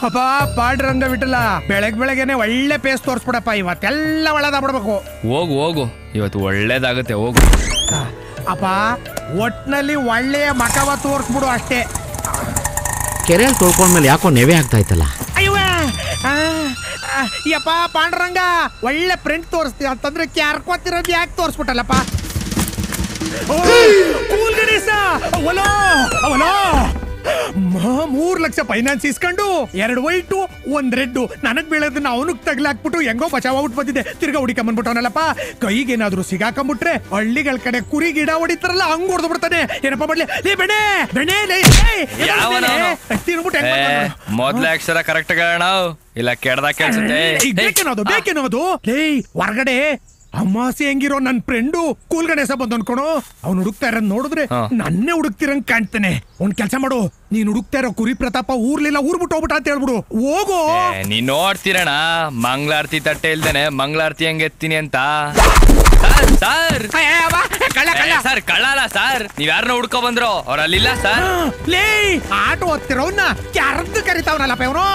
ಅಪ್ಪ ಪಾಡ್ರಂಗ ಬಿಟ್ಟಲ್ಲ ಬೆಳಗ್ ಬೆಳಗ್ಗೆನೆ ಒಳ್ಳೆ ಪೇಸ್ ತೋರ್ಸ್ಬಿಡಪ್ಪ ಇವತ್ತೆಲ್ಲ ಒಳ್ಳೇದಾಗ್ಬಿಡ್ಬೇಕು ಹೋಗು ಹೋಗು ಇವತ್ತು ಒಳ್ಳೇದಾಗುತ್ತೆ ಹೋಗು ಆ, ಅಪ್ಪ ಒಟ್ನಲ್ಲಿ ಒಳ್ಳೆಯ ಮಕವ ತೋರ್ಸ್ಬಿಡು ಅಷ್ಟೇ ಕೆರೆಯಲ್ಲಿ ತೊಳ್ಕೊಂಡ್ಮೇಲೆ ಯಾಕೋ ನೆವೆ ಆಗ್ತಾ ಇತ್ತಲ್ಲ ಅಯ್ಯವ್ವ ಆ, ಆ, ಯಪ್ಪ ಪಾಂಡ್ರಂಗ ಒಳ್ಳೆ ಪ್ರಿಂಟ್ ತೋರಿಸ್ತೀಯ ಅಂತಂದ್ರೆ ಕ್ಯಾರ್ಕೋತಿರೋದು ಯಾಕೆ ತೋರಿಸ್ಬಿಟ್ಟಲ್ಲಪ್ಪ ಓ, ಕೂಲ್ ಗಣೇಶ ಅವಲೋ ಅವಲೋ ಮ- ಮೂರ್ ಲಕ್ಷ ಫೈನಾನ್ಸ್ ಇಸ್ಕೊಂಡು ಎರಡು ವೈಟು ಒಂದ್ ರೆಡ್ ನನಗ್ ಬೀಳೋದನ್ನ ಅವನಿಗೆ ತಗ್ಲಾಕ್ಬಿಟ್ಟು ಹೆಂಗೋ ಬಚಾವ್ ಔಟ್ ಬಂದಿದೆ ತಿರ್ಗಾ ಹುಡಿಕೊಂಬಂದ್ಬಿಟ್ಟವನಲ್ಲಪ್ಪ ಕೈಗೇನಾದ್ರೂ ಸಿಗಾಕೊಂಬಿಟ್ರೆ ಹಳ್ಳಿಗಳ ಕಡೆ ಕುರಿ ಗಿಡ ಹೊಡಿತಾರಲ್ಲ ಹಂಗ್ ಹೊಡೆದು ಬಿಡ್ತಾನೆ ಏನಪ್ಪ ಮಾಡ್ಲಿ ಲೇ ಬೆಣೆ ಬೆಣೆ ಲೇ ಯಾವನವ್ನು? ತಿನ್ಬಿಟ್ಟು ಏ ಮೊದ್ಲ ಅಕ್ಷರ ಕರೆಕ್ಟ್ ಹೇಳೋಣ ಇಲ್ಲ ಕೆಡ್ದ ಕೆಲ್ಸುತ್ತೆ ಈಗ ಬೇಕೇನೋದು ಬೇಕೇನೋದು ಲೇ ಹೊರಗಡೆ ಅಮ್ಮಾಸಿ ಹೆಂಗಿರೋ ನನ್ ಫ್ರೆಂಡು ಕೂಲ್ ಗಣೇಶ ಬಂದ್ ಅನ್ಕೊಣು ಅವ್ನು ಹುಡುಕ್ತಾ ಇರೋದ್ ನೋಡಿದ್ರೆ ಹಾ. ನನ್ನೇ ಹುಡುಕ್ತಿರಂಗ್ ಕಾಣ್ತಾನೆ ಒಂದ್ ಕೆಲ್ಸ ಮಾಡು ನೀನ್ ಹುಡುಕ್ತಾ ಇರೋ ಕುರಿ ಪ್ರತಾಪ ಊರ್ಲಿಲ್ಲ ಊರ್ ಬಿಟ್ಟು ಹೋಗ್ಬಿಟ್ಟ ಅಂತ ಹೇಳ್ಬಿಡು ಹೋಗು ಏ, ನೀನ್ ನೋಡ್ತೀರಣ ಮಂಗಳಾರತಿ ತಟ್ಟೆ ಇಲ್ದೇನೆ ಮಂಗಳಾರತಿ ಹೆಂಗ್ ಎತ್ತೀನಿ ಅಂತ ಸರ್ ಸರ್ ಸರ್ ಕಳ್ಳ ಅಲ್ಲ ಸರ್ ನೀವ್ ಯಾರನ್ನ ಹುಡ್ಕೊ ಬಂದ್ರು ಅವ್ರ ಅಲ್ಲಿಲ್ಲ ಸರ್ ಹಾ, ಲೇ ಆಟೋ ಹತ್ತಿರೋನ್ನ ಕ್ಯಾರದ್ದು ಕರಿತಾವನಲ್ಲಪ್ಪ ಇವನು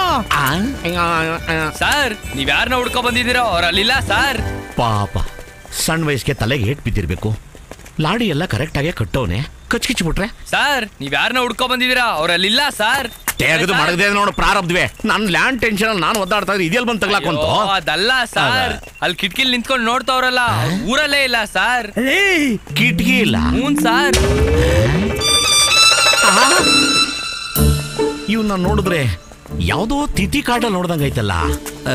ಸರ್ ನೀವ್ ಯಾರನ್ನ ಹುಡ್ಕೊ ಬಂದಿದ್ದೀರೋ ಅವ್ರ ಅಲ್ಲಿಲ್ಲ ಸರ್ ಪಾಪ ಸಣ್ಣ ವಯಸ್ಸಿಗೆ ತಲೆಗೆ ಏಟ್ ಬಿದ್ದಿರ್ಬೇಕು ಲಾಡಿ ಎಲ್ಲ ಕರೆಕ್ಟಾಗೆ ಕಟ್ಟೋನೆ ಕಚ್ಕಿಚ್ಬಿಟ್ರೆ ಸರ್ ನೀವ್ ಯಾರನ್ನ ಹುಡ್ಕೊ ಬಂದಿದ್ದೀರಾ ಅವ್ರ ಅಲ್ಲಿಲ್ಲ ಸರ್ ತೆಗೆದು ಮಾಡಗದೆ ನೋಡು ಪ್ರಾರಬ್ಧವೇ ನನ್ನ ಲ್ಯಾಂಡ್ ಟೆನ್ಷನ್ ಅಲ್ಲಿ ನಾನು ಒದ್ದಾಡ್ತಾ ಇದ್ರೆ ಇದೆಯಲ್ಲಿ ಬಂದು ತಗ್ಲಾಕೊಂತ ಅಯ್ಯೋ, ಅದಲ್ಲ ಸರ್ ಅಲ್ಲಿ ಕಿಟಕಿಲ್ ನಿಂತ್ಕೊಂಡು ನೋಡ್ತಾವ್ರಲ್ಲ ಊರಲ್ಲೇ ಇಲ್ಲ ಸರ್ ಲೇ ಕಿಟ್ಕಿ ಇಲ್ಲ ಹ್ಞೂ ಸರ್ ಇವನ್ನ ನೋಡಿದ್ರೆ ಯಾವುದೋ ತಿಥಿ ಕಾರ್ಡಲ್ಲಿ ನೋಡ್ದಂಗ ಐತಲ್ಲ ಆ,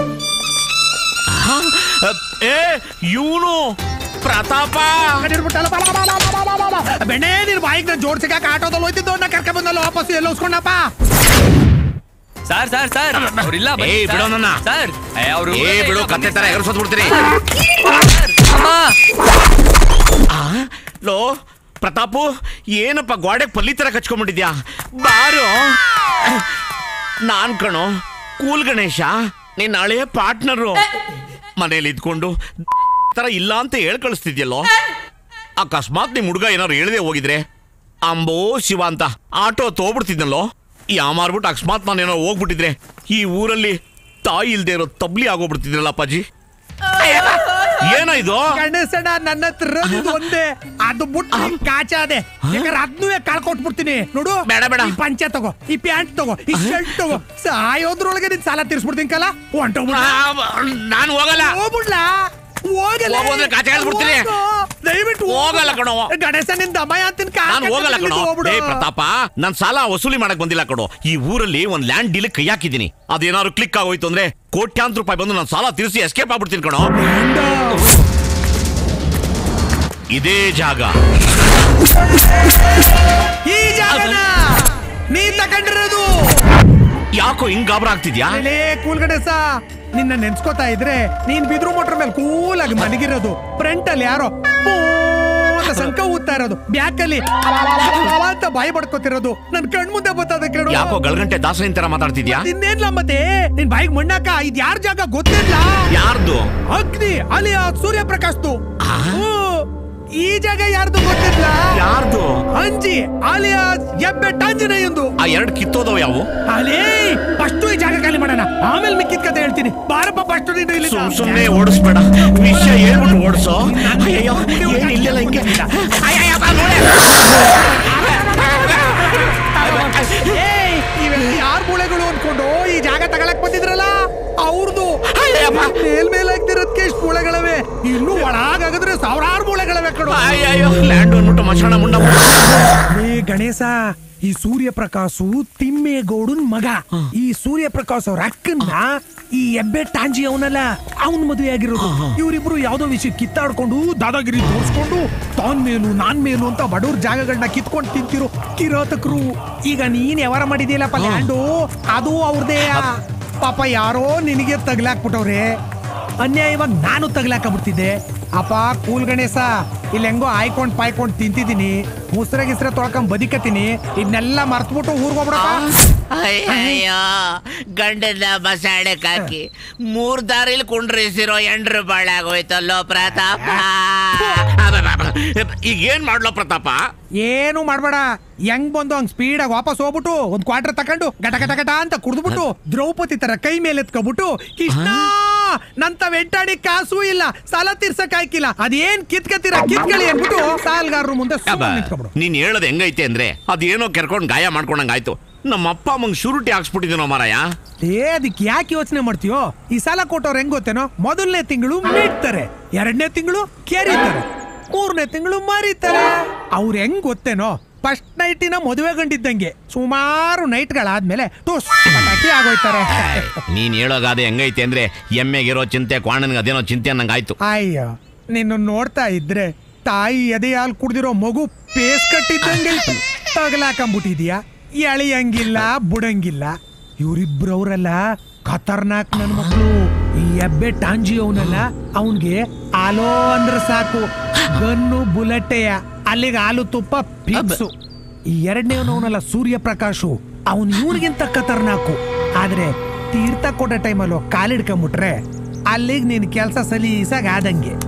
ಆ, ಏ ಇವನು ಪ್ರತಾಪ ಕಡಿರ್ಬಿಟ್ಟಲ್ಲ, ಬಾ, ಬಾ, ಬಾ, ಬಾ, ಬಾ, ಬಾ, ಬಾ, ಬಾ. ಬೆಣ್ಣೆ ನೀನ್ ಬಾಯಿಗೆ ನಾನು ಜೋಡ್ಸಿಗಾಕ ಆಟೋದಲ್ಲಿ ಹೋಯ್ತಿದ್ದು ನಾ ಕರ್ಕ ಬಂದಲ್ಲ ವಾಪಸ್ ಎಲ್ಲ ಉಸ್ಕೊಂಡಪ್ಪ ಸರ್ ಸರ್ ಸರ್ ಅವ್ರಿಲ್ಲ ಬನ್ನಿ, ಏಯ್, ಸರ್. ಬಿಡೋ ನನ್ನ. ಸರ್ ಏ, ಅವ್ರು ಏ ಊರಲ್ಲೇ ಬಿಡು ಇಲ್ಲ, ಕತ್ತೆ ತರ ಬನ್ನಿ, ಎಗರ್ಸೋದ್ ಬಿಡ್ತೀನಿ ಸರ್. ಅಮ್ಮ ಆ, ಲೋ ಪ್ರತಾಪು ಏನಪ್ಪ ಗೋಡೆ ಪಲ್ಲಿ ತರ ಕಚ್ಕೊಂಡ್ಬಿಟ್ಟಿದ್ಯಾ ಬಾರು ನಾನ್ ಕಣೋ ಕೂಲ್ ಗಣೇಶ ನಿನ್ನ ಹಳೆಯ ಪಾರ್ಟ್ನರು ಮನೇಲಿ ಇದ್ಕೊಂಡು ತರ ಇಲ್ಲ ಅಂತ ಹೇಳ್ ಕಳಿಸ್ತಿದ್ಯಲ್ಲೋ ಅಕಸ್ಮಾತ್ ನಿಮ್ ಹುಡುಗ ಏನಾರು ಹೇಳ್ದೆ ಹೋಗಿದ್ರೆ ಅಂಬೋ ಶಿವ ಅಂತ ಆಟೋ ತೋಗ್ಬಿಡ್ತಿದ್ನಲ್ಲೋ ಯಾಮಾರ್ಬಿಟ್ಟು ಅಕಸ್ಮಾತ್ ನಾನು ಏನೋ ಹೋಗ್ಬಿಟ್ಟಿದ್ರೆ ಈ ಊರಲ್ಲಿ ತಾಯಿ ಇಲ್ದೇ ಇರೋ ತಬ್ಲಿ ಆಗೋಗ್ಬಿಡ್ತಿದ್ರಲ್ಲ ಅಪ್ಪಾಜಿ ಏನೋ ಇದು ಗಣೇಶಣ್ಣ ನನ್ನ ಹತ್ರ ಇರೋದು ಒಂದೇ ಅದು ಬಿಟ್ಟು ನಿನ್ ಕಾಚಾದೆ ಯಾಕಂದ್ರೆ ಅದನ್ನೂ ಕಳ್ಕೊಟ್ಬಿಡ್ತೀನಿ ನೋಡು ಬೇಡ, ಬೇಡ. ಈ ಪಂಚೆ ತಗೋ ಈ ಪ್ಯಾಂಟ್ ತಗೋ ಈ ಶರ್ಟ್ ತಗೋ ಸಾಯೋದ್ರೊಳಗೆ ನಿನ್ ಸಾಲ ತೀರ್ಸ್ಬಿಡ್ತೀನಿ ಕಲ ಹೊಂಟೋಗ್ಬಿಡ ನಾನು ಹೋಗಲ್ಲ ಹೋಗ್ಬಿಡ್ಲಾ ಹೋಗಲ್ಲ ಹೋಗು ಅಂದ್ರೆ ಕಾಚೆ ಎಳ್ದ್ಬಿಡ್ತೀನಿ. ಹೋಗು. ದಯವಿಟ್ಟು ಹೋಗು. ಹೋಗಲ್ಲ ಕಣೋ. ಗಣೇಶ ನಿನ್ ದಮಯ ಅಂತೀನಿ ನಾನು ಹೋಗಲ್ಲ ಕಣೋ ಏ ಪ್ರತಾಪ ನಾನ್ ಸಾಲ ವಸೂಲಿ ಮಾಡಕ್ ಬಂದಿಲ್ಲ ಕಣೋ ಈ ಊರಲ್ಲಿ ಒಂದ್ ಲ್ಯಾಂಡ್ ಡೀಲ್ ಕೈ ಹಾಕಿದೀನಿ ಅದೇನಾದ್ರು ಕ್ಲಿಕ್ ಆಗೋಯ್ತು ಅಂದ್ರೆ ಕೋಟ್ಯಾಂತರ ರೂಪಾಯಿ ಬಂದು ನಾನು ಸಾಲ ತೀರಿಸಿ ಎಸ್ಕೇಪ್ ಆಗ್ಬಿಡ್ತೀನಿ ಕಣೋ ಇದೇ ಜಾಗ ಈ ಜಾಗನ ನೀ ತಗೊಂಡಿರೋದು ಯಾಕೋ ಹಿಂಗ್ ಗಾಬರ ಆಗ್ತಿದ್ಯಾ ಲೇ ಕೂಲ್ ಗಣೇಶ ನಿನ್ನ ನೆನ್ಸ್ಕೊತಾ ಇದ್ರೆ ನೀನ್ ಬಿದ್ರು ಮೋಟ್ರ್ ಮೇಲೆ ಕೂಲ್ ಆಗಿ ಮಲಗಿರೋದು ಫ್ರಂಟ್ ಅಲ್ಲಿ ಯಾರೋ ಪೂ ಅಂತ ಸಂಕ ಊದ್ತಾ ಇರೋದು ಬ್ಯಾಕ್ ಅಲ್ಲಿ ಅವ ಅಂತ ಬಾಯಿ ಬಡ್ಕೋತಿರೋದು ನನ್ ಕಣ್ ಮುಂದೆ ಬರ್ತದೆ ಕೇಳು ಯಾಕೋ ಗಳಗಂಟೆ ದಾಸರಿನ ತರ ಮಾತಾಡ್ತಿದ್ಯಾ ಇನ್ನೇನ್ಲ ಮತ್ತೆ ನಿನ್ ಬಾಯಿಗೆ ಮಣ್ಣಾಕ ಇದ್ ಯಾರ ಜಾಗ ಗೊತ್ತಿಲ್ಲ ಯಾರ್ದು ಅಗ್ನಿ ಅಲಿಯ ಸೂರ್ಯಪ್ರಕಾಶ್ದು ಆ? ಹ್ಞೂ. ಈ ಜಾಗ ಯಾರ್ದು ಗೊತ್ತಿಲ್ಲ ಯಾರ್ದು ಅಂಜಿ ಅಲಿಯಾಸ್ ಎಬ್ಬೆ ಟಾಂಜನೇಯಂದು ಆ ಎರಡ್ ಕಿತ್ತೋದವ್ ಯಾವು ಅಲೇ ಫಸ್ಟ್ ಈ ಜಾಗ ಖಾಲಿ ಮಾಡೋಣ ಆಮೇಲೆ ಮಿಕ್ಕಿದ ಕತೆ ಹೇಳ್ತೀನಿ ಬಾರಪ್ಪ ಫಸ್ಟ್ ನೀನು ಇಲ್ಲಿ ಸುಮ್ ಸುಮ್ನೆ ಓಡಿಸ್ಬೇಡ ವಿಷಯ ಹೇಳ್ಬಿಟ್ಟು ಓಡಿಸೋ ಅಯ್ಯಯ್ಯೋ ಏನ್ ಇಲ್ಲೆಲ್ಲ ಹಿಂಗೆ ಅಯ್ಯಯ್ಯಪ್ಪ, ನೋಡೆ. ಏಯ್, ಇವೆಲ್ಲ ಯಾರ್ ಮೂಳೆಗಳು ಅನ್ಕೊಂಡು ಈ ಜಾಗ ತಗೊಳಕ್ ಬಂದಿದ್ರಲ್ಲ ಅವ್ರದ್ದು ಅಯ್ಯಪ್ಪ. ಮೇಲ್ ಮೇಲ್ ಆಗ್ತಿರೋದಕ್ಕೆ ಇಷ್ಟು ಮೂಳೆಗಳವೆ ಇನ್ನು ಒಳಗಾಗದ್ರೆ ಸಾವಿರಾರು ಮೂಳೆಗಳವೆ ಕಡು ಅಯ್ಯಯ್ಯೋ ಲ್ಯಾಂಡ್ ಅಂದ್ಬಿಟ್ಟು ಮಶಾಣ ಮುಂಡ ಏ ಗಣೇಶ ಈ ಸೂರ್ಯಪ್ರಕಾಶು ತಿಮ್ಮೇಗೌಡನ್ ಮಗ ಈ ಸೂರ್ಯಪ್ರಕಾಶ್ ಅವ್ರ ಅಕ್ಕನ್ನ ಈ ಎಬ್ಬೆ ಟಾಂಜಿ ಅವನಲ್ಲ ಅವನ್ ಮದುವೆ ಆಗಿರೋದು ಇವರಿಬ್ರು ಯಾವ್ದೋ ವಿಷಯ ಕಿತ್ತಾಡ್ಕೊಂಡು ದಾದಾಗಿರಿ ತೋರ್ಸ್ಕೊಂಡು ತಾನ್ ಮೇಲು ನಾನ್ ಮೇಲು ಅಂತ ಬಡವ್ರ ಜಾಗಗಳನ್ನ ಕಿತ್ಕೊಂಡು ತಿಂತಿರೋ ಕಿರಾತಕರು ಈಗ ನೀನ್ ಯಾವಾರ ಮಾಡಿದೀಯಲ್ಲಪ್ಪ ಲ್ಯಾಂಡು ಅದು ಅವ್ರದೇ ಪಾಪ ಯಾರೋ ನಿನಗೆ ತಗ್ಲಾಕ್ಬಿಟ್ಟವ್ರೆ ಅನ್ಯಾಯವಾಗಿ ನಾನು ತಗ್ಲಾಕ ಬಿಡ್ತಿದ್ದೆ ಅಪ್ಪ ಕೂಲ್ ಗಣೇಶ ಇಲ್ಲಿ ಹೆಂಗೋ ಆಯ್ಕೊಂಡ್ ಪಾಯ್ಕೊಂಡ್ ತಿಂತಿದೀನಿ ಮುಸ್ರೆ ಗಿಸ್ರೆ ತೊಳ್ಕೊಂಡ್ ಬದಿಕತೀನಿ ಇದನ್ನೆಲ್ಲ ಮರ್ತ್ಬಿಟ್ಟು ಊರ್ಗೋಗ್ಬಿಡಪ್ಪ ಅಯ್ಯಯ್ಯೋ ಗಂಡನ ಬಸಾಣಕ್ ಹಾಕಿ ಮೂರ್ ದಾರಿಲಿ ಕುಂಡ್ರಿಸಿರೋ ಎಂಡ್ರು ಬಾಳಾಗೋಯ್ತಲ್ಲೋ ಪ್ರತಾಪ ಈಗ ಏನ್ ಮಾಡ್ಲೋ ಪ್ರತಾಪ ಏನು ಮಾಡ್ಬೇಡ ಹೆಂಗ್ ಬಂದು ಹಂಗ್ ಸ್ಪೀಡ್ ಆಗಿ ವಾಪಸ್ ಹೋಗ್ಬಿಟ್ಟು ಒಂದ್ ಕ್ವಾರ್ಟರ್ ತಕೊಂಡು ಗಟ ಗಟ ಗಟ ಅಂತ ಕುಡ್ದ್ಬಿಟ್ಟು ದ್ರೌಪದಿ ತರ ಕೈ ಮೇಲೆ ಎತ್ಕೊಬಿಟ್ಟು ಕೃಷ್ಣ ನಂತ ವೆಂಟಾಡಿ ಕಾಸು ಇಲ್ಲ ಸಾಲ ತೀರ್ಸಕ್ ಆಯ್ಕಿಲ್ಲ ಅದೇನ್ ಕಿತ್ಕತ್ತೀರ ಕಿತ್ಕೊಳ್ಳಿ ಅನ್ಬಿಟ್ಟು ಸಾಲ್ಗಾರರು ಮುಂದೆ ಸುಮ್ನೆ ನಿಂತ್ಕೊಬಿಡು ನೀನ್ ಹೇಳೋದ್ ಹೆಂಗೈತೆ ಅಂದ್ರೆ ಅದೇನೋ ಕೆರ್ಕೊಂಡ್ ಗಾಯ ಮಾಡ್ಕೊಂಡಂಗಾಯ್ತು ನಮ್ಮ ಅಪ್ಪ ಅಮ್ಮಂಗ್ ಶುರುಟಿ ಹಾಕ್ಸ್ಬಿಟ್ಟಿದ್ದೀನೋ ಮಾರಾಯ ಏ ಅದಕ್ಕೆ ಯಾಕೆ ಯೋಚನೆ ಮಾಡ್ತೀಯೋ ಈ ಸಾಲ ಕೊಟ್ಟವ್ರು ಹೆಂಗ್ ಗೊತ್ತೇನೋ ಮೊದಲನೇ ತಿಂಗಳು ಮೀಟ್ತಾರೆ ಎರಡನೇ ತಿಂಗಳು ಕೆರಿತಾರೆ ಮೂರನೇ ತಿಂಗಳು ಮರಿತಾರೆ ಅವ್ರು ಹೆಂಗ್ ಗೊತ್ತೇನೋ ಫಸ್ಟ್ ನೈಟಿನ ಮದುವೆ ಗಂಡಿದ್ದಂಗೆ ಸುಮಾರು ನೈಟ್ಗಳಾದ್ಮೇಲೆ ಟುಸ್ ಪಟಾಕಿ ಆಗೋಯ್ತಾರೆ ನೀನ್ ಹೇಳೋ ಗಾದೆ ಹೆಂಗೈತೆ ಅಂದ್ರೆ ಎಮ್ಮೆಗಿರೋ ಚಿಂತೆ ಕ್ವಾಣನ್ಗೆ ಅದೇನೋ ಚಿಂತೆ ಅನ್ನಂಗಾಯ್ತು ಅಯ್ಯೋ ನಿನ್ನ ನೋಡ್ತಾ ಇದ್ರೆ ತಾಯಿ ಎದೆ ಹಾಲು ಕುಡ್ದಿರೋ ಮಗು ಪೇಸ್ ಕಟ್ಟಿದ್ದಂಗೆ ತಗಲಾಕಂಬಿಟ್ಟಿದ್ಯಾ ಎಳೆಯಂಗಿಲ್ಲ ಬುಡಂಗಿಲ್ಲ ಇವ್ರಿಬ್ರವ್ರಲ್ಲ ಖತರ್ನಾಕ್ ನನ್ ಮಕ್ಳು ಈ ಎಬ್ಬೆ ಟಾಂಜಿ ಅವನಲ್ಲ ಅವನ್ಗೆ ಆಲೋ ಅಂದ್ರೆ ಸಾಕು ಗನ್ನು ಬುಲೆಟೆಯ ಅಲ್ಲಿಗೆ ಹಾಲು ತುಪ್ಪ ಫಿಕ್ಸು ಈ ಎರಡನೇವನವನಲ್ಲ ಸೂರ್ಯ ಪ್ರಕಾಶು ಅವನ್ ಇವನಿಗಿಂತ ಖತರ್ನಾಕು ಆದ್ರೆ ತೀರ್ಥ ಕೊಟ್ಟ ಟೈಮಲ್ಲೋ ಕಾಲಿಡ್ಕೊಂಬಿಟ್ರೆ ಅಲ್ಲಿಗೆ ನಿನ್ ಕೆಲಸ ಸಲೀಸಾಗಿ ಆದಂಗೆ